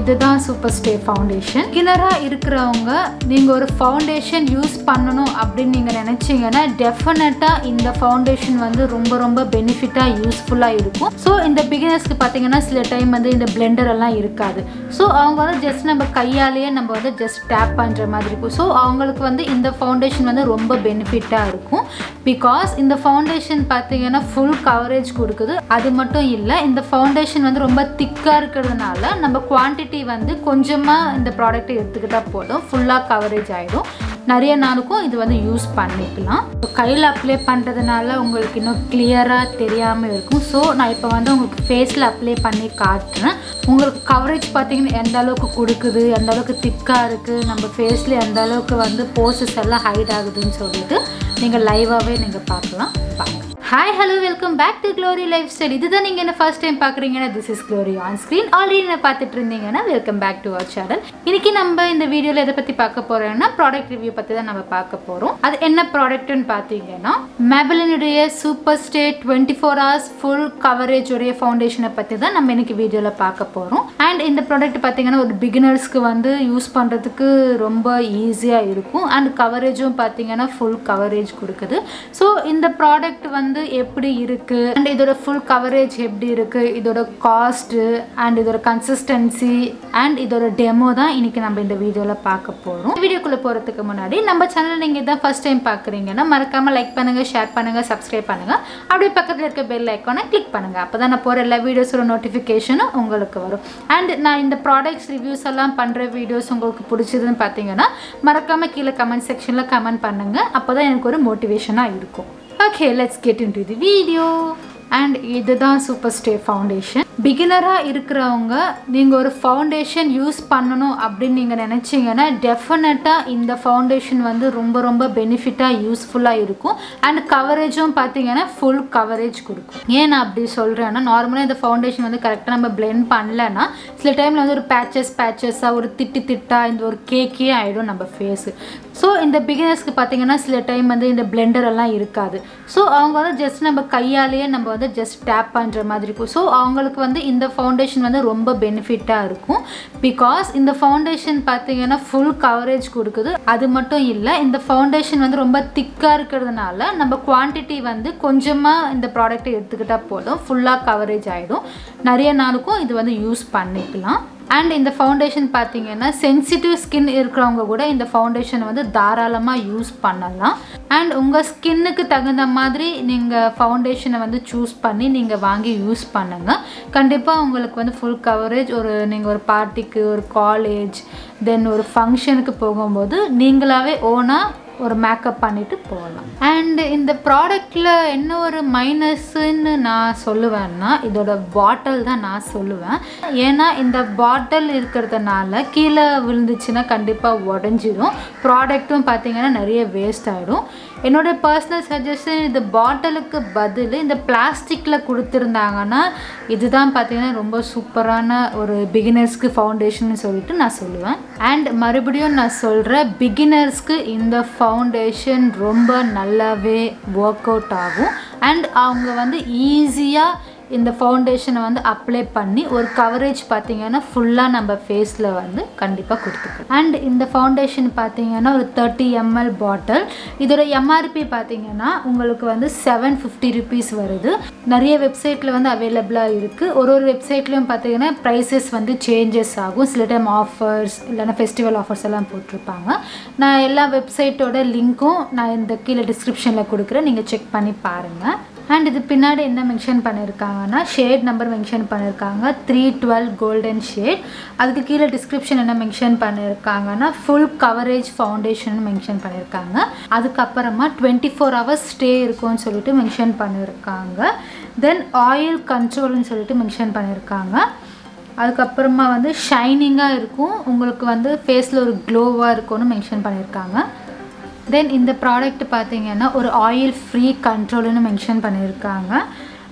இதுதான் super stay foundation கிணறாக இருக்கிறவங்க நீங்கள் ஒரு ஃபவுண்டேஷன் யூஸ் பண்ணணும் அப்படின்னு நீங்கள் நினச்சிங்கன்னா டெஃபினட்டாக இந்த ஃபவுண்டேஷன் வந்து ரொம்ப ரொம்ப பெனிஃபிட்டாக யூஸ்ஃபுல்லாக இருக்கும் ஸோ இந்த பிகினர்ஸ்க்கு பார்த்தீங்கன்னா சில டைம் வந்து இந்த பிளெண்டர் எல்லாம் இருக்காது ஸோ அவங்க வந்து ஜஸ்ட் நம்ம கையாலேயே நம்ம வந்து ஜஸ்ட் டேப் பண்ணுற மாதிரி இருக்கும் ஸோ அவங்களுக்கு வந்து இந்த ஃபவுண்டேஷன் வந்து ரொம்ப பெனிஃபிட்டாக இருக்கும் பிகாஸ் இந்த ஃபவுண்டேஷன் பார்த்தீங்கன்னா ஃபுல் கவரேஜ் கொடுக்குது அது மட்டும் இல்லை இந்த ஃபவுண்டேஷன் வந்து ரொம்ப திக்காக இருக்கிறதுனால நம்ம குவான்டிட்டி வந்து கொஞ்சமாக இந்த ப்ராடக்ட்டை எடுத்துக்கிட்டால் போதும் ஃபுல்லாக கவரேஜ் ஆகிடும் நிறைய நாளுக்கும் இது வந்து யூஸ் பண்ணிக்கலாம் கையில் அப்ளை பண்ணுறதுனால உங்களுக்கு இன்னும் கிளியராக தெரியாமல் இருக்கும் ஸோ நான் இப்போ வந்து உங்களுக்கு ஃபேஸில் அப்ளை பண்ணி காட்டுறேன் உங்களுக்கு கவரேஜ் பார்த்தீங்கன்னா எந்த அளவுக்கு கொடுக்குது எந்த அளவுக்கு திக்காக இருக்குது நம்ம ஃபேஸில் எந்த அளவுக்கு வந்து போர்சஸ் எல்லாம் ஹைட் ஆகுதுன்னு சொல்லிட்டு நீங்கள் லைவாகவே நீங்கள் பார்க்கலாம் பாருங்க hi hello welcome back to Glory Lifestyle இதுதான் நீங்கள் என்ன ஃபர்ஸ்ட் டைம் பார்க்குறீங்கன்னா this is Glory on screen already என்ன பார்த்துட்டு இருந்தீங்கன்னா welcome back to our channel இன்னைக்கு நம்ம இந்த வீடியோவில் எதை பற்றி பார்க்க போகிறோம்னா ப்ராடக்ட் ரிவ்யூ பற்றி தான் நம்ம பார்க்க போகிறோம் அது என்ன ப்ராடக்ட்னு பார்த்தீங்கன்னா மெபலினுடைய super stay twenty four hours full coverage உடைய ஃபவுண்டேஷனை பற்றி தான் நம்ம இன்னைக்கு வீடியோவில் பார்க்க போகிறோம் அண்ட் இந்த ப்ராடக்ட் பார்த்தீங்கன்னா ஒரு பிகினர்ஸ்க்கு வந்து யூஸ் பண்ணுறதுக்கு ரொம்ப ஈஸியாக இருக்கும் அண்ட் கவரேஜும் பார்த்தீங்கன்னா ஃபுல் கவரேஜ் கொடுக்குது ஸோ இந்த ப்ராடக்ட் வந்து எப்படி இருக்குது அண்ட் இதோட ஃபுல் கவரேஜ் எப்படி இருக்குது இதோட காஸ்ட்டு அண்ட் இதோட கன்சிஸ்டன்சி அண்ட் இதோட டெமோ தான் இன்னைக்கு நம்ம இந்த வீடியோவில் பார்க்க போகிறோம் வீடியோக்குள்ளே போகிறதுக்கு முன்னாடி நம்ம சேனல் நீங்கள் இதான் ஃபஸ்ட் டைம் பார்க்குறீங்கன்னா மறக்காமல் லைக் பண்ணுங்கள் ஷேர் பண்ணுங்கள் சப்ஸ்கிரைப் பண்ணுங்கள் அப்படியே பக்கத்தில் இருக்க பெல் ஐக்கானை கிளிக் பண்ணுங்கள் அப்போ தான் நான் போகிற எல்லா வீடியோஸோட நோட்டிஃபிகேஷனும் உங்களுக்கு வரும் அண்ட் நான் இந்த ப்ராடக்ட்ஸ் ரிவ்யூஸ் எல்லாம் பண்ணுற வீடியோஸ் உங்களுக்கு பிடிச்சதுன்னு பார்த்தீங்கன்னா மறக்காமல் கீழே கமெண்ட் செக்ஷனில் கமெண்ட் பண்ணுங்கள் அப்போ தான் எனக்கு ஒரு மோட்டிவேஷனாக இருக்கும் okay let's get into the video and இதுதான் சூப்பர் ஸ்டே ஃபவுண்டேஷன் பிகினராக இருக்கிறவங்க நீங்கள் ஒரு ஃபவுண்டேஷன் யூஸ் பண்ணணும் அப்படின்னு நீங்கள் நினச்சிங்கன்னா டெஃபினட்டாக இந்த ஃபவுண்டேஷன் வந்து ரொம்ப ரொம்ப பெனிஃபிட்டாக யூஸ்ஃபுல்லாக இருக்கும் அண்ட் கவரேஜும் பார்த்தீங்கன்னா ஃபுல் கவரேஜ் கொடுக்கும் ஏன் நான் அப்படி சொல்கிறேன்னா நார்மலாக இந்த ஃபவுண்டேஷன் வந்து கரெக்டாக நம்ம பிளெண்ட் பண்ணலன்னா சில டைமில் வந்து ஒரு பேச்சஸ் பேச்சஸாக ஒரு திட்டு திட்டாக இந்த ஒரு கேக்கே ஆகிடும் நம்ம ஃபேஸு ஸோ இந்த பிகினர்ஸ்க்கு பார்த்தீங்கன்னா சில டைம் வந்து இந்த பிளெண்டர் எல்லாம் இருக்காது ஸோ அவங்க வந்து ஜஸ்ட் நம்ம கையாலேயே நம்ம வந்து ஜஸ்ட் டேப் பண்ணுற மாதிரி இருக்கும் ஸோ அவங்களுக்கு வந்து இந்த ஃபவுண்டேஷன் வந்து ரொம்ப பெனிஃபிட்டாக இருக்கும் பிகாஸ் இந்த ஃபவுண்டேஷன் பார்த்தீங்கன்னா ஃபுல் கவரேஜ் கொடுக்குது அது மட்டும் இல்லை இந்த ஃபவுண்டேஷன் வந்து ரொம்ப திக்காக இருக்கிறதுனால நம்ம குவான்டிட்டி வந்து கொஞ்சமாக இந்த ப்ராடக்ட்டை எடுத்துக்கிட்டால் போதும் ஃபுல்லாக கவரேஜ் ஆகிடும் நிறைய நாளுக்கும் இது வந்து யூஸ் பண்ணிக்கலாம் அண்ட் இந்த ஃபவுண்டேஷன் பார்த்தீங்கன்னா சென்சிட்டிவ் ஸ்கின் இருக்கிறவங்க கூட இந்த ஃபவுண்டேஷன் வந்து தாராளமாக யூஸ் பண்ணலாம் அண்ட் உங்கள் ஸ்கின்னுக்கு தகுந்த மாதிரி நீங்கள் ஃபவுண்டேஷனை வந்து சூஸ் பண்ணி நீங்கள் வாங்கி யூஸ் பண்ணுங்கள் கண்டிப்பாக உங்களுக்கு வந்து ஃபுல் கவரேஜ் ஒரு நீங்கள் ஒரு பார்ட்டிக்கு ஒரு காலேஜ் தென் ஒரு ஃபங்க்ஷனுக்கு போகும்போது நீங்களாகவே ஓனாக ஒரு மேக்கப் பண்ணிட்டு போகலாம் அண்ட் இந்த ப்ராடக்டில் என்ன ஒரு மைனஸ்ன்னு நான் சொல்லுவேன்னா இதோட பாட்டில் தான் நான் சொல்லுவேன் ஏன்னா இந்த பாட்டில் இருக்கிறதுனால கீழே விழுந்துச்சுன்னா கண்டிப்பாக உடஞ்சிடும் ப்ராடக்ட்டும் பார்த்தீங்கன்னா நிறைய வேஸ்ட் ஆகிடும் என்னோடய பர்சனல் சஜஷன் இந்த பாட்டிலுக்கு பதில் இந்த பிளாஸ்டிக்கில் கொடுத்துருந்தாங்கன்னா இதுதான் பார்த்தீங்கன்னா ரொம்ப சூப்பரான ஒரு பிகினர்ஸ்க்கு ஃபவுண்டேஷன் சொல்லிட்டு நான் சொல்லுவேன் அண்ட் மறுபடியும் நான் சொல்கிறேன் பிகினர்ஸ்க்கு இந்த ஃபவுண்டேஷன் ரொம்ப நல்லாவே ஒர்க் அவுட் ஆகும் அண்ட் அவங்க வந்து ஈஸியாக இந்த ஃபவுண்டேஷனை வந்து அப்ளை பண்ணி ஒரு கவரேஜ் பார்த்தீங்கன்னா ஃபுல்லாக நம்ம ஃபேஸில் வந்து கண்டிப்பாக கொடுத்துக்கலாம் அண்ட் இந்த ஃபவுண்டேஷன் பார்த்தீங்கன்னா ஒரு தேர்ட்டி எம்எல் பாட்டில் இதோட எம்ஆர்பி பார்த்தீங்கன்னா உங்களுக்கு வந்து செவன் ஃபிஃப்டி ருபீஸ் வருது நிறைய வெப்சைட்டில் வந்து அவைலபிளாக இருக்குது ஒரு ஒரு வெப்சைட்லையும் பார்த்தீங்கன்னா ப்ரைஸஸ் வந்து சேஞ்சஸ் ஆகும் சில டைம் ஆஃபர்ஸ் இல்லைன்னா ஃபெஸ்டிவல் ஆஃபர்ஸ் எல்லாம் போட்டிருப்பாங்க நான் எல்லா வெப்சைட்டோட லிங்க்கும் நான் இந்த கீழே டிஸ்கிரிப்ஷனில் கொடுக்குறேன் நீங்கள் செக் பண்ணி பாருங்கள் அண்ட் இது பின்னாடி என்ன மென்ஷன் பண்ணியிருக்காங்கன்னா ஷேட் நம்பர் மென்ஷன் பண்ணியிருக்காங்க த்ரீ டுவெல் கோல்டன் ஷேட் அதுக்கு கீழே டிஸ்கிரிப்ஷன் என்ன மென்ஷன் பண்ணியிருக்காங்கன்னா ஃபுல் கவரேஜ் ஃபவுண்டேஷன் மென்ஷன் பண்ணியிருக்காங்க அதுக்கப்புறமா டுவெண்ட்டி ஃபோர் ஹவர்ஸ் ஸ்டே இருக்கும்னு சொல்லிட்டு மென்ஷன் பண்ணியிருக்காங்க தென் ஆயில் கண்ட்ரோல்னு சொல்லிட்டு மென்ஷன் பண்ணியிருக்காங்க அதுக்கப்புறமா வந்து ஷைனிங்காக இருக்கும் உங்களுக்கு வந்து ஃபேஸில் ஒரு க்ளோவாக இருக்கும்னு மென்ஷன் பண்ணியிருக்காங்க தென் இந்த ப்ராடக்ட் பார்த்தீங்கன்னா ஒரு ஆயில் ஃப்ரீ கண்ட்ரோல்னு மென்ஷன் பண்ணியிருக்காங்க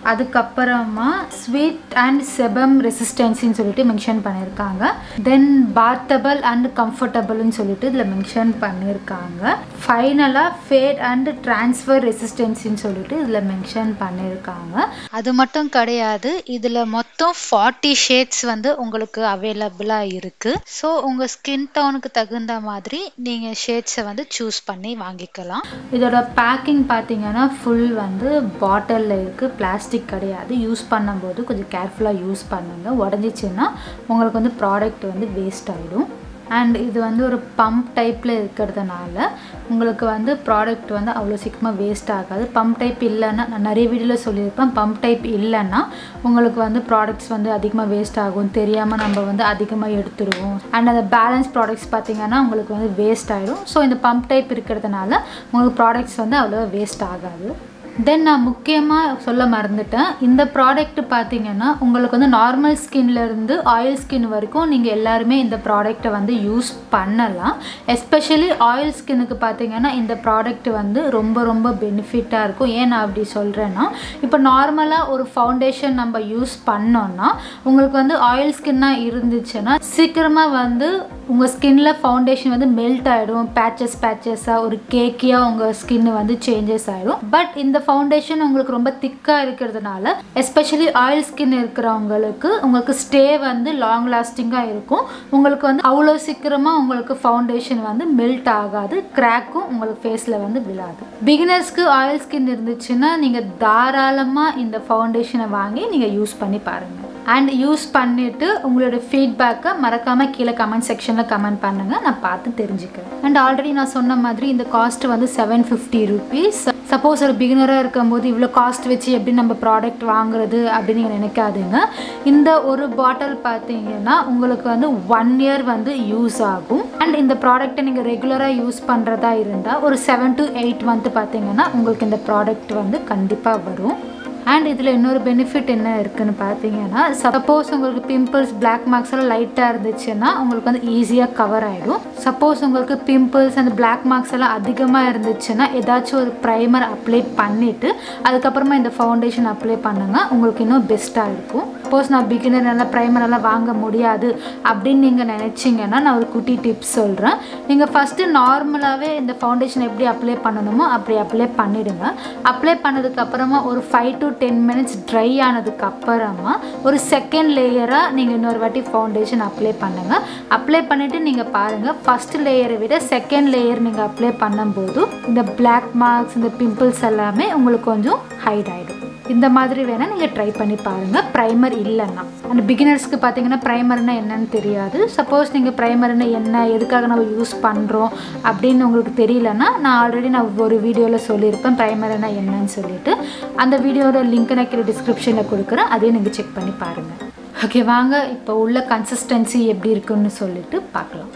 அதுக்கப்புறமா ஸ்வீட் அண்ட் செபம் ரெசிஸ்டன்சின்னு சொல்லிட்டு மென்ஷன் பண்ணியிருக்காங்க தென் பார்த்தபிள் அண்ட் கம்ஃபர்டபுள்னு சொல்லிட்டு இதில் மென்ஷன் பண்ணியிருக்காங்க ஃபைனலாக ஃபேட் அண்ட் ட்ரான்ஸ்ஃபர் ரெசிஸ்டன்சின்னு சொல்லிட்டு இதில் மென்ஷன் பண்ணியிருக்காங்க அது மட்டும் கிடையாது இதில் மொத்தம் ஃபார்ட்டி ஷேட்ஸ் வந்து உங்களுக்கு அவைலபிளாக இருக்குது ஸோ உங்கள் ஸ்கின் டோனுக்கு தகுந்த மாதிரி நீங்கள் ஷேட்ஸை வந்து சூஸ் பண்ணி வாங்கிக்கலாம் இதோட பேக்கிங் பார்த்தீங்கன்னா ஃபுல் வந்து பாட்டிலில் இருக்குது பிளாஸ்டிக் கிடையாது யூஸ் பண்ணும்போது கொஞ்சம் கேர்ஃபுல்லாக யூஸ் பண்ணுங்கள் உடஞ்சிச்சின்னா உங்களுக்கு வந்து ப்ராடக்ட் வந்து வேஸ்ட் ஆகிடும் அண்ட் இது வந்து ஒரு பம்ப் டைப்பில் இருக்கிறதுனால உங்களுக்கு வந்து ப்ராடக்ட் வந்து அவ்வளோ சீக்கிரமாக வேஸ்ட் ஆகாது பம்ப் டைப் இல்லைன்னா நான் நிறைய வீடியோவில் சொல்லியிருப்பேன் பம்ப் டைப் இல்லைன்னா உங்களுக்கு வந்து ப்ராடக்ட்ஸ் வந்து அதிகமாக வேஸ்ட் ஆகும் தெரியாமல் நம்ம வந்து அதிகமாக எடுத்துருவோம் அண்ட் அந்த பேலன்ஸ் ப்ராடக்ட்ஸ் பார்த்திங்கன்னா உங்களுக்கு வந்து வேஸ்ட் ஆகிடும் ஸோ இந்த பம்ப் டைப் இருக்கிறதுனால உங்களுக்கு ப்ராடக்ட்ஸ் வந்து அவ்வளோ வேஸ்ட் ஆகாது தென் நான் முக்கியமாக சொல்ல மறந்துட்டேன் இந்த ப்ராடக்ட் பார்த்தீங்கன்னா உங்களுக்கு வந்து நார்மல் ஸ்கின்லேருந்து ஆயில் ஸ்கின் வரைக்கும் நீங்கள் எல்லாருமே இந்த ப்ராடக்ட்டை வந்து யூஸ் பண்ணலாம் எஸ்பெஷலி ஆயில் ஸ்கின்னுக்கு பார்த்தீங்கன்னா இந்த ப்ராடக்ட் வந்து ரொம்ப ரொம்ப பெனிஃபிட்டாக இருக்கும் ஏன் நான் அப்படி சொல்கிறேன்னா இப்போ நார்மலாக ஒரு ஃபவுண்டேஷன் நம்ம யூஸ் பண்ணோன்னா உங்களுக்கு வந்து ஆயில் ஸ்கின்னாக இருந்துச்சுன்னா சீக்கிரமாக வந்து உங்கள் ஸ்கின்ல ஃபவுண்டேஷன் வந்து மெல்ட் ஆகிடும் பேச்சஸ் பேச்சஸாக ஒரு கேக்கியாக உங்கள் ஸ்கின் வந்து சேஞ்சஸ் ஆகிடும் பட் இந்த ஃபவுண்டேஷன் உங்களுக்கு ரொம்ப திக்காக இருக்கிறதுனால எஸ்பெஷலி ஆயில் ஸ்கின் இருக்கிறவங்களுக்கு உங்களுக்கு ஸ்டே வந்து லாங் லாஸ்டிங்காக இருக்கும் உங்களுக்கு வந்து அவ்வளோ சீக்கிரமாக உங்களுக்கு ஃபவுண்டேஷன் வந்து மெல்ட் ஆகாது கிராக்கும் உங்களுக்கு ஃபேஸில் வந்து விழாது பிகினர்ஸ்க்கு ஆயில் ஸ்கின் இருந்துச்சுன்னா நீங்கள் தாராளமாக இந்த ஃபவுண்டேஷனை வாங்கி நீங்கள் யூஸ் பண்ணி பாருங்கள் அண்ட் யூஸ் பண்ணிவிட்டு உங்களோட ஃபீட்பேக்கை மறக்காமல் கீழே கமெண்ட் செக்ஷனில் கமெண்ட் பண்ணுங்கள் நான் பார்த்து தெரிஞ்சுக்கிறேன் அண்ட் ஆல்ரெடி நான் சொன்ன மாதிரி இந்த காஸ்ட் வந்து செவன் ஃபிஃப்டி ருபீஸ் சப்போஸ் ஒரு பிகினராக இருக்கும்போது இவ்வளோ காஸ்ட் வச்சு எப்படி நம்ம ப்ராடக்ட் வாங்குறது அப்படின்னு நீங்கள் நினைக்காதீங்க இந்த ஒரு பாட்டில் பார்த்தீங்கன்னா உங்களுக்கு வந்து ஒன் இயர் வந்து யூஸ் ஆகும் அண்ட் இந்த ப்ராடக்ட்டை நீங்கள் ரெகுலராக யூஸ் பண்ணுறதா இருந்தால் ஒரு செவன் டு எயிட் மந்த் பார்த்தீங்கன்னா உங்களுக்கு இந்த ப்ராடக்ட் வந்து கண்டிப்பாக வரும் அண்ட் இதில் இன்னொரு பெனிஃபிட் என்ன இருக்குன்னு பார்த்தீங்கன்னா சப்போஸ் உங்களுக்கு பிம்பிள்ஸ் பிளாக் மார்க்ஸ் எல்லாம் லைட்டாக இருந்துச்சுன்னா உங்களுக்கு வந்து ஈஸியாக கவர் ஆகிடும் சப்போஸ் உங்களுக்கு பிம்பிள்ஸ் அந்த பிளாக் மார்க்ஸ் எல்லாம் அதிகமாக இருந்துச்சுன்னா ஏதாச்சும் ஒரு ப்ரைமர் அப்ளை பண்ணிவிட்டு அதுக்கப்புறமா இந்த ஃபவுண்டேஷன் அப்ளை பண்ணுங்க உங்களுக்கு இன்னும் பெஸ்ட்டாக இருக்கும் சப்போஸ் நான் பிகினர் நல்லா ப்ரைமர் எல்லாம் வாங்க முடியாது அப்படின்னு நீங்கள் நினச்சிங்கன்னா நான் ஒரு குட்டி டிப்ஸ் சொல்கிறேன் நீங்கள் ஃபஸ்ட்டு நார்மலாகவே இந்த ஃபவுண்டேஷன் எப்படி அப்ளை பண்ணணுமோ அப்படி அப்ளை பண்ணிவிடுங்க அப்ளை பண்ணதுக்கப்புறமா ஒரு five to ten minutes dry ஆனதுக்கு அப்புறமா ஒரு செகண்ட் லேயராக நீங்கள் இன்னொரு வாட்டி ஃபவுண்டேஷன் அப்ளை பண்ணுங்கள் அப்ளை பண்ணிவிட்டு நீங்கள் பாருங்கள் ஃபஸ்ட் லேயரை விட செகண்ட் லேயர் நீங்கள் அப்ளை பண்ணும்போது இந்த பிளாக் மார்க்ஸ் இந்த பிம்பிள்ஸ் எல்லாமே உங்களுக்கு கொஞ்சம் ஹைட் ஆகிடும் இந்த மாதிரி வேணால் நீங்கள் ட்ரை பண்ணி பாருங்கள் ப்ரைமர் இல்லைன்னா அந்த பிகினர்ஸ்க்கு பார்த்தீங்கன்னா ப்ரைமர்னா என்னன்னு தெரியாது சப்போஸ் நீங்கள் ப்ரைமர்னா என்ன எதுக்காக நம்ம யூஸ் பண்ணுறோம் அப்படின்னு உங்களுக்கு தெரியலன்னா நான் ஆல்ரெடி நான் ஒரு வீடியோவில் சொல்லியிருப்பேன் ப்ரைமர்னா என்னன்னு சொல்லிட்டு அந்த வீடியோட லிங்க் நான் கீழே டிஸ்கிரிப்ஷனில் கொடுக்குறேன் அதையும் நீங்கள் செக் பண்ணி பாருங்கள் ஓகே வாங்க இப்போ உள்ள கன்சிஸ்டன்சி எப்படி இருக்குன்னு சொல்லிட்டு பார்க்கலாம்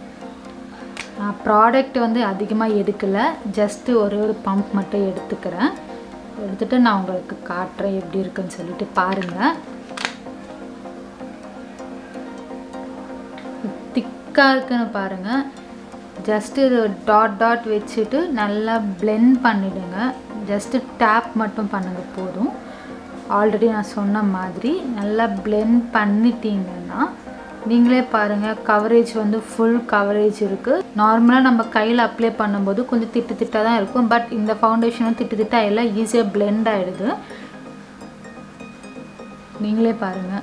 நான் ப்ராடக்ட் வந்து அதிகமாக எடுக்கலை ஜஸ்ட்டு ஒரே ஒரு பம்ப் மட்டும் எடுத்துக்கிறேன் எடுத்துகிட்டு நான் உங்களுக்கு காட்டுறேன் எப்படி இருக்குன்னு சொல்லிட்டு பாருங்கள் திக்காக இருக்குன்னு பாருங்கள் ஜஸ்ட்டு இது டாட் டாட் வச்சுட்டு நல்லா பிளெண்ட் பண்ணிவிடுங்க ஜஸ்ட்டு டேப் மட்டும் பண்ணுங்க போதும் ஆல்ரெடி நான் சொன்ன மாதிரி நல்லா பிளெண்ட் பண்ணிட்டீங்கன்னா நீங்களே பாருங்கள் கவரேஜ் வந்து ஃபுல் கவரேஜ் இருக்குது நார்மலாக நம்ம கையில் அப்ளை பண்ணும்போது கொஞ்சம் திட்டு திட்டாக தான் இருக்கும் பட் இந்த ஃபவுண்டேஷனும் திட்டு திட்டாக எல்லாம் ஈஸியாக பிளெண்ட் ஆகிடுது நீங்களே பாருங்கள்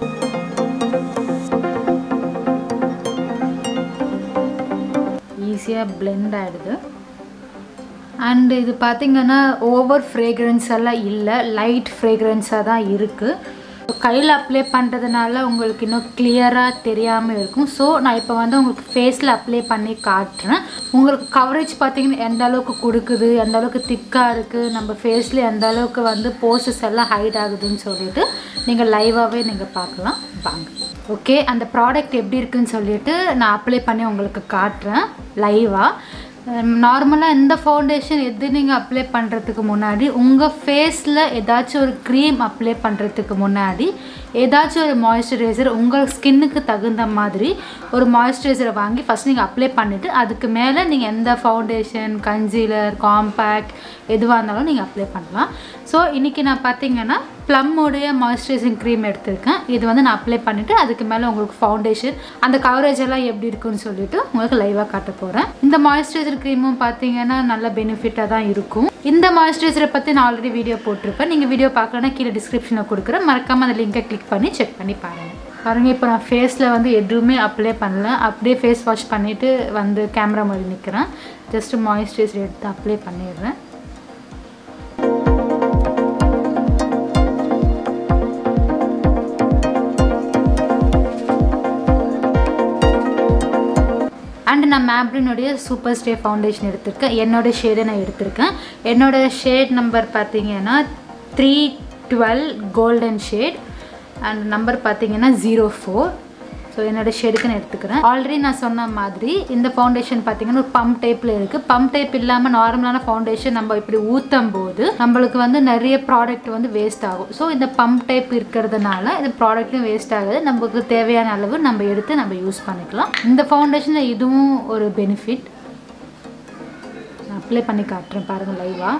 ஈஸியாக பிளெண்ட் ஆகிடுது அண்ட் இது பார்த்திங்கன்னா ஓவர் ஃப்ரேக்ரன்ஸ் எல்லாம் இல்லை லைட் ஃப்ரேக்ரன்ஸாக தான் இருக்குது கையில் அப்ளை பண்ணுறதுனால உங்களுக்கு இன்னும் கிளியராக தெரியாமல் இருக்கும் ஸோ நான் இப்போ வந்து உங்களுக்கு ஃபேஸில் அப்ளை பண்ணி காட்டுறேன் உங்களுக்கு கவரேஜ் பார்த்தீங்கன்னா எந்த அளவுக்கு கொடுக்குது எந்த அளவுக்கு திக்காக இருக்குது நம்ம ஃபேஸில் எந்த அளவுக்கு வந்து போர்சஸ் எல்லாம் ஹைட் ஆகுதுன்னு சொல்லிட்டு நீங்கள் லைவாகவே நீங்கள் பார்க்கலாம் வாங்க ஓகே அந்த ப்ராடக்ட் எப்படி இருக்குன்னு சொல்லிட்டு நான் அப்ளை பண்ணி உங்களுக்கு காட்டுறேன் லைவாக நார்மலாக இந்த ஃபவுண்டேஷன் எது நீங்கள் அப்ளை பண்ணுறதுக்கு முன்னாடி உங்கள் ஃபேஸில் ஏதாச்சும் ஒரு க்ரீம் அப்ளை பண்ணுறதுக்கு முன்னாடி ஏதாச்சும் ஒரு மாய்ஸ்சரைசர் உங்கள் ஸ்கின்னுக்கு தகுந்த மாதிரி ஒரு மாய்ஸ்சரைசரை வாங்கி ஃபஸ்ட் நீங்கள் அப்ளை பண்ணிவிட்டு அதுக்கு மேலே நீங்கள் எந்த ஃபவுண்டேஷன் கன்சீலர் காம்பேக்ட் எதுவாக இருந்தாலும் நீங்கள் அப்ளை பண்ணலாம் ஸோ இன்றைக்கி நான் பார்த்தீங்கன்னா ப்ளம்முடைய மாய்ஸ்சரைசிங் க்ரீம் எடுத்திருக்கேன் இது வந்து நான் அப்ளை பண்ணிவிட்டு அதுக்கு மேலே உங்களுக்கு ஃபவுண்டேஷன் அந்த கவரேஜ் எல்லாம் எப்படி இருக்குன்னு சொல்லிட்டு உங்களுக்கு லைவாக காட்ட போகிறேன் இந்த மாய்ஸ்சரைசர் க்ரீமும் பார்த்தீங்கன்னா நல்ல பெனிஃபிட்டாக தான் இருக்கும் இந்த மாய்ஸ்சரைசரை பற்றி நான் ஆல்ரெடி வீடியோ போட்டிருப்பேன் நீங்கள் வீடியோ பார்க்கலன்னா கீழே டிஸ்கிரிப்ஷனில் கொடுக்குறேன் மறக்காமல் அந்த லிங்கை கிளிக் பண்ணி செக் பண்ணி பாருங்கள் பாருங்கள் இப்போ நான் ஃபேஸில் வந்து எதுவுமே அப்ளை பண்ணல அப்படியே ஃபேஸ் வாஷ் பண்ணிவிட்டு வந்து கேமரா மாதிரி நிற்கிறேன் ஜஸ்ட் மாய்ஸ்சரைசர் எடுத்து அப்ளை பண்ணிடுறேன் அண்ட் நான் மேப்ளினுடைய சூப்பர் ஸ்டே ஃபவுண்டேஷன் எடுத்திருக்கேன் என்னோடய ஷேடை நான் எடுத்திருக்கேன் என்னோடய ஷேட் நம்பர் பார்த்தீங்கன்னா three twelve golden shade and number பார்த்தீங்கன்னா ஜீரோ ஃபோர் ஸோ என்னோடய ஷேடுக்கு நான் எடுத்துக்கிறேன் ஆல்ரெடி நான் சொன்ன மாதிரி இந்த ஃபவுண்டேஷன் பார்த்தீங்கன்னா ஒரு பம்ப் டைப்பில் இருக்குது பம்ப் டைப் இல்லாமல் நார்மலான ஃபவுண்டேஷன் நம்ம இப்படி ஊற்றும் போது நம்மளுக்கு வந்து நிறைய ப்ராடக்ட் வந்து வேஸ்ட் ஆகும் ஸோ இந்த பம்ப் டைப் இருக்கிறதுனால இந்த ப்ராடக்ட்டும் வேஸ்ட் ஆகுது நமக்கு தேவையான அளவு நம்ம எடுத்து நம்ம யூஸ் பண்ணிக்கலாம் இந்த ஃபவுண்டேஷனில் இதுவும் ஒரு பெனிஃபிட் நான் அப்ளை பண்ணி காட்டுறேன் பாருங்கள் லைவாக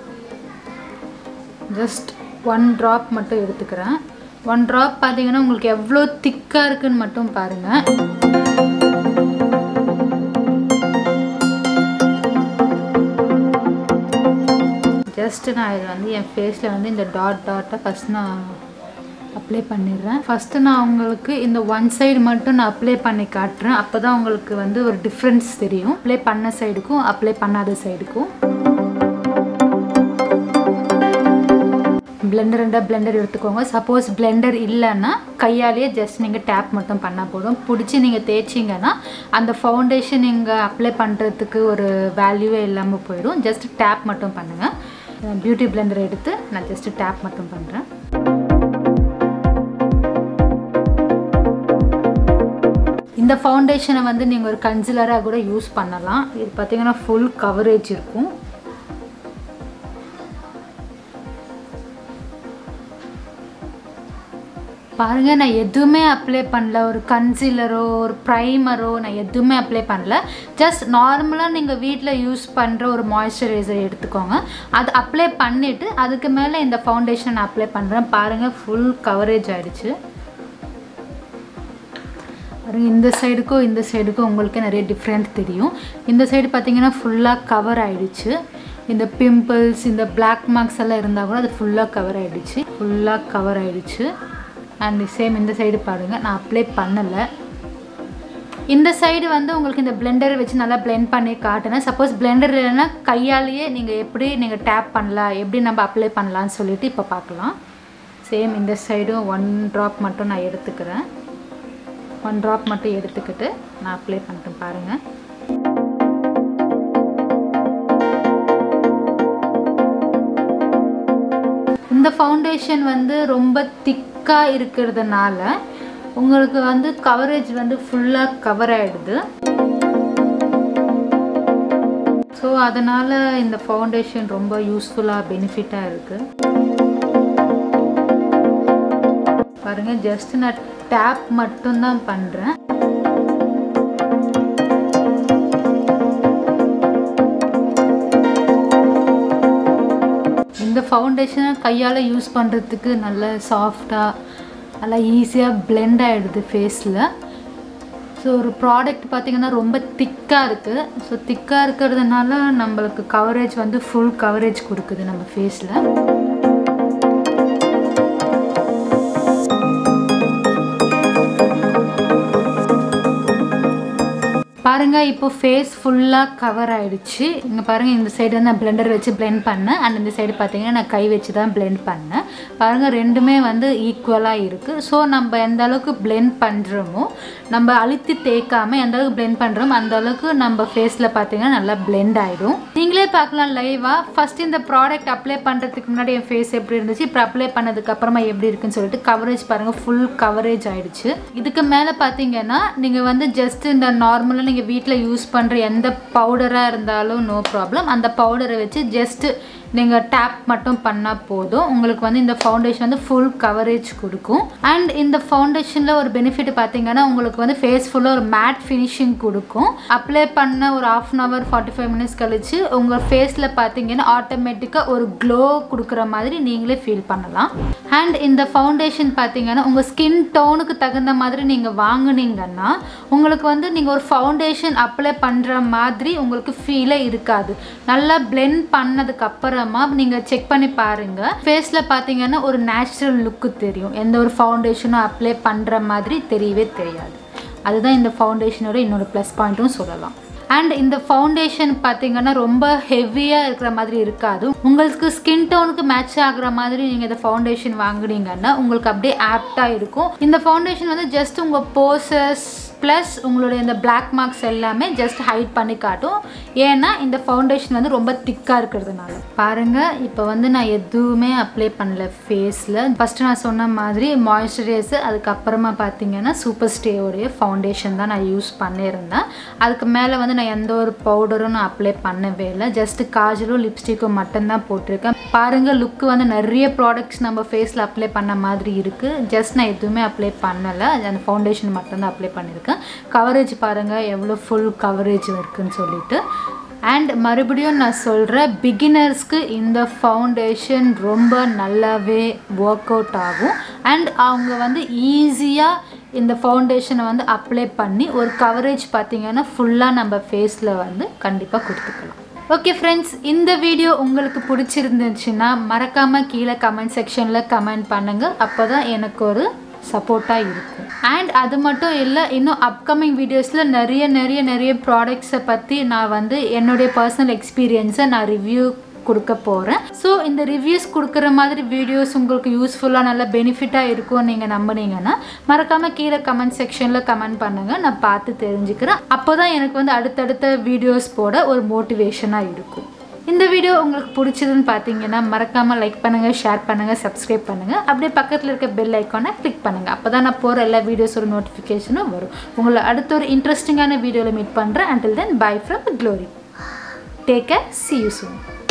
ஜஸ்ட் ஒன் ட்ராப் மட்டும் எடுத்துக்கிறேன் ஒன் ட்ராப் பார்த்தீங்கன்னா உங்களுக்கு எவ்வளோ திக்காக இருக்குன்னு மட்டும் பாருங்கள் ஜஸ்ட்டு நான் இது வந்து என் ஃபேஸில் வந்து இந்த டாட் டாட்டை ஃபஸ்ட் நான் அப்ளை பண்ணிடுறேன் ஃபஸ்ட்டு நான் உங்களுக்கு இந்த ஒன் சைடு மட்டும் நான் அப்ளை பண்ணி காட்டுறேன் அப்போ தான் உங்களுக்கு வந்து ஒரு டிஃப்ரென்ஸ் தெரியும் அப்ளை பண்ண சைடுக்கும் அப்ளை பண்ணாத சைடுக்கும் பிளெண்டர் ரெண்டாக பிளெண்டர் எடுத்துக்கோங்க சப்போஸ் பிளெண்டர் இல்லைன்னா கையாலேயே ஜஸ்ட் நீங்கள் டேப் மட்டும் பண்ணால் போதும் பிடிச்சி நீங்கள் தேய்ச்சிங்கன்னா அந்த ஃபவுண்டேஷன் நீங்கள் அப்ளை பண்ணுறதுக்கு ஒரு வேல்யூவே இல்லாமல் போயிடும் ஜஸ்ட் டேப் மட்டும் பண்ணுங்கள் பியூட்டி பிளெண்டர் எடுத்து நான் ஜஸ்ட் டேப் மட்டும் பண்ணுறேன் இந்த ஃபவுண்டேஷனை வந்து நீங்கள் ஒரு கன்சிலராக கூட யூஸ் பண்ணலாம் இது பார்த்தீங்கன்னா ஃபுல் கவரேஜ் இருக்கும் பாருங்கள் நான் எதுவுமே அப்ளை பண்ணல ஒரு கன்சீலரோ ஒரு ப்ரைமரோ நான் எதுவுமே அப்ளை பண்ணல ஜஸ்ட் நார்மலாக நீங்கள் வீட்டில் யூஸ் பண்ணுற ஒரு மாய்ஸ்சரைசர் எடுத்துக்கோங்க அது அப்ளை பண்ணிவிட்டு அதுக்கு மேலே இந்த ஃபவுண்டேஷன் நான் அப்ளை பண்ணுறேன் பாருங்கள் ஃபுல் கவரேஜ் ஆகிடுச்சு பாருங்கள் இந்த சைடுக்கும் இந்த சைடுக்கும் உங்களுக்கு நிறைய டிஃப்ரெண்ட் தெரியும் இந்த சைடு பார்த்தீங்கன்னா ஃபுல்லாக கவர் ஆகிடுச்சு இந்த பிம்பிள்ஸ் இந்த பிளாக் மார்க்ஸ் எல்லாம் இருந்தால் கூட அது ஃபுல்லாக கவர் ஆகிடுச்சு ஃபுல்லாக கவர் ஆகிடுச்சு அண்ட் சேம் இந்த சைடு பாருங்கள் நான் அப்ளை பண்ணலை இந்த சைடு வந்து உங்களுக்கு இந்த பிளெண்டர் வச்சு நல்லா பிளெண்ட் பண்ணி காட்டுனேன் சப்போஸ் பிளெண்டர் இல்லைன்னா கையாலேயே நீங்கள் எப்படி நீங்கள் டேப் பண்ணலாம் எப்படி நம்ம அப்ளை பண்ணலான்னு சொல்லிட்டு இப்போ பார்க்கலாம் சேம் இந்த சைடும் ஒன் ட்ராப் மட்டும் நான் எடுத்துக்கிறேன் ஒன் ட்ராப் மட்டும் எடுத்துக்கிட்டு நான் அப்ளை பண்ணிட்டேன் பாருங்கள் இந்த ஃபவுண்டேஷன் வந்து ரொம்ப திக்காக இருக்கிறதுனால உங்களுக்கு வந்து கவரேஜ் வந்து ஃபுல்லாக கவர் ஆகிடுது ஸோ அதனால் இந்த ஃபவுண்டேஷன் ரொம்ப யூஸ்ஃபுல்லாக பெனிஃபிட்டாக இருக்குது பாருங்கள் ஜஸ்ட் நான் டேப் மட்டும்தான் பண்ணுறேன் இந்த ஃபவுண்டேஷனை கையால் யூஸ் பண்ணுறதுக்கு நல்ல சாஃப்டாக நல்லா ஈஸியாக பிளெண்ட் ஆகிடுது ஃபேஸில் ஸோ ஒரு ப்ராடக்ட் பார்த்திங்கன்னா ரொம்ப திக்காக இருக்குது ஸோ திக்காக இருக்கிறதுனால நம்மளுக்கு கவரேஜ் வந்து ஃபுல் கவரேஜ் கொடுக்குது நம்ம ஃபேஸில் பாருங்கள் இப்போ ஃபேஸ் ஃபுல்லாக கவர் ஆகிடுச்சு இங்கே பாருங்கள் இந்த சைடு வந்து நான் பிளெண்டர் வச்சு பிளெண்ட் பண்ணேன் அண்ட் இந்த சைடு பார்த்தீங்கன்னா நான் கை வச்சு தான் பிளெண்ட் பண்ணேன் பாருங்கள் ரெண்டுமே வந்து ஈக்குவலாக இருக்குது ஸோ நம்ம எந்த அளவுக்கு பிளெண்ட் பண்ணுறோமோ நம்ம அழுத்தி தேய்க்காமல் எந்த அளவுக்கு பிளெண்ட் பண்ணுறோமோ அந்த அளவுக்கு நம்ம ஃபேஸில் பார்த்தீங்கன்னா நல்லா பிளெண்ட் ஆகிடும் நீங்களே பார்க்கலாம் லைவாக ஃபஸ்ட் இந்த ப்ராடக்ட் அப்ளை பண்ணுறதுக்கு முன்னாடி என் ஃபேஸ் எப்படி இருந்துச்சு இப்போ அப்ளை பண்ணதுக்கு அப்புறமா எப்படி இருக்குன்னு சொல்லிட்டு கவரேஜ் பாருங்கள் ஃபுல் கவரேஜ் ஆகிடுச்சு இதுக்கு மேலே பார்த்தீங்கன்னா நீங்கள் வந்து ஜஸ்ட் இந்த நார்மலாக நீங்கள் நீங்கள் வீட்டில் யூஸ் பண்ணுற எந்த பவுடராக இருந்தாலும் நோ ப்ராப்ளம் அந்த பவுடரை வச்சு ஜஸ்ட்டு நீங்கள் டேப் மட்டும் பண்ணால் போதும் உங்களுக்கு வந்து இந்த ஃபவுண்டேஷன் வந்து ஃபுல் கவரேஜ் கொடுக்கும் அண்ட் இந்த ஃபவுண்டேஷனில் ஒரு பெனிஃபிட் பார்த்தீங்கன்னா உங்களுக்கு வந்து ஃபேஸ் ஃபுல்லாக ஒரு மேட் ஃபினிஷிங் கொடுக்கும் அப்ளை பண்ண ஒரு half an hour forty five minutes கழிச்சு உங்கள் ஃபேஸில் பார்த்தீங்கன்னா ஆட்டோமேட்டிக்காக ஒரு க்ளோ கொடுக்குற மாதிரி நீங்களே ஃபீல் பண்ணலாம் அண்ட் இந்த ஃபவுண்டேஷன் பார்த்தீங்கன்னா உங்கள் ஸ்கின் டோனுக்கு தகுந்த மாதிரி நீங்கள் வாங்குனீங்கன்னா உங்களுக்கு வந்து நீங்கள் ஒரு ஃபவுண்டேஷன் அப்ளை பண்ணுற மாதிரி உங்களுக்கு ஃபீலே இருக்காது நல்லா பிளெண்ட் பண்ணதுக்கு அப்புறமா நீங்கள் செக் பண்ணி பாருங்கள் ஃபேஸில் பார்த்தீங்கன்னா ஒரு நேச்சுரல் லுக்கு தெரியும் எந்த ஒரு ஃபவுண்டேஷனும் அப்ளை பண்ணுற மாதிரி தெரியவே தெரியாது அதுதான் இந்த ஃபவுண்டேஷனோட இன்னொரு ப்ளஸ் பாயிண்ட்டும் சொல்லலாம் அண்ட் இந்த ஃபவுண்டேஷன் பார்த்தீங்கன்னா ரொம்ப ஹெவியாக இருக்கிற மாதிரி இருக்காது உங்களுக்கு ஸ்கின் டோனுக்கு மேட்ச் ஆகுற மாதிரி நீங்கள் இந்த ஃபவுண்டேஷன் வாங்குனீங்கன்னா உங்களுக்கு அப்படியே ஆப்டாக இருக்கும் இந்த ஃபவுண்டேஷன் வந்து ஜஸ்ட் உங்கள் போசஸ் ப்ளஸ் உங்களுடைய இந்த பிளாக் மார்க்ஸ் எல்லாமே ஜஸ்ட் ஹைட் பண்ணி காட்டும் ஏன்னா இந்த ஃபவுண்டேஷன் வந்து ரொம்ப திக்காக இருக்கிறதுனால பாருங்கள் இப்போ வந்து நான் எதுவுமே அப்ளை பண்ணல ஃபேஸில் ஃபஸ்ட்டு நான் சொன்ன மாதிரி மாய்ஸ்சரைசர் அதுக்கப்புறமா பார்த்தீங்கன்னா சூப்பர் ஸ்டேயோடைய ஃபவுண்டேஷன் தான் நான் யூஸ் பண்ணியிருந்தேன் அதுக்கு மேலே வந்து நான் எந்த ஒரு பவுடரும் நான் அப்ளை பண்ணவே இல்லை ஜஸ்ட்டு காஜலும் லிப்ஸ்டிக்கும் மட்டும்தான் போட்டிருக்கேன் பாருங்கள் லுக்கு வந்து நிறைய ப்ராடக்ட்ஸ் நம்ம ஃபேஸில் அப்ளை பண்ண மாதிரி இருக்குது ஜஸ்ட் நான் எதுவுமே அப்ளை பண்ணலை அந்த ஃபவுண்டேஷன் மட்டும்தான் அப்ளை பண்ணியிருக்கேன் கவரேஜ் பாருங்கள் எவ்வளோ ஃபுல் கவரேஜ் இருக்குன்னு சொல்லிட்டு அண்ட் மறுபடியும் நான் சொல்கிறேன் பிகினர்ஸ்க்கு இந்த ஃபவுண்டேஷன் ரொம்ப நல்லாவே ஒர்க் அவுட் ஆகும் அண்ட் அவங்க வந்து ஈஸியாக இந்த ஃபவுண்டேஷனை வந்து அப்ளை பண்ணி ஒரு கவரேஜ் பார்த்திங்கன்னா ஃபுல்லாக நம்ம ஃபேஸில் வந்து கண்டிப்பாக கொடுத்துக்கலாம் ஓகே ஃப்ரெண்ட்ஸ் இந்த வீடியோ உங்களுக்கு பிடிச்சிருந்துச்சுன்னா மறக்காமல் கீழே கமெண்ட் செக்ஷனில் கமெண்ட் பண்ணுங்கள் அப்போ தான் எனக்கு ஒரு சப்போர்ட்டாக இருக்கும் அண்ட் அது மட்டும் இல்லை இன்னும் அப்கமிங் வீடியோஸில் நிறைய நிறைய நிறைய ப்ராடக்ட்ஸை பற்றி நான் வந்து என்னுடைய பர்சனல் எக்ஸ்பீரியன்ஸை நான் ரிவ்யூ கொடுக்க போகிறேன் ஸோ இந்த ரிவ்யூஸ் கொடுக்குற மாதிரி வீடியோஸ் உங்களுக்கு யூஸ்ஃபுல்லாக நல்ல பெனிஃபிட்டாக இருக்கும் நீங்கள் நம்பினீங்கன்னா மறக்காமல் கீழே கமெண்ட் செக்ஷனில் கமெண்ட் பண்ணுங்கள் நான் பார்த்து தெரிஞ்சுக்கிறேன் அப்போ தான் எனக்கு வந்து அடுத்தடுத்த வீடியோஸ் போட ஒரு மோட்டிவேஷனாக இருக்கும் இந்த வீடியோ உங்களுக்கு பிடிச்சதுன்னு பார்த்தீங்கன்னா மறக்காமல் லைக் பண்ணுங்கள் ஷேர் பண்ணுங்கள் சப்ஸ்கிரைப் பண்ணுங்கள் அப்படியே பக்கத்தில் இருக்க பெல் ஐக்கானை கிளிக் பண்ணுங்கள் அப்போ தான் நான் போகிற எல்லா வீடியோஸோட நோட்டிஃபிகேஷனும் வரும் உங்களை அடுத்த ஒரு இன்ட்ரெஸ்டிங்கான வீடியோவில் மீட் பண்ணுறேன் until then bye from Glory take care see you soon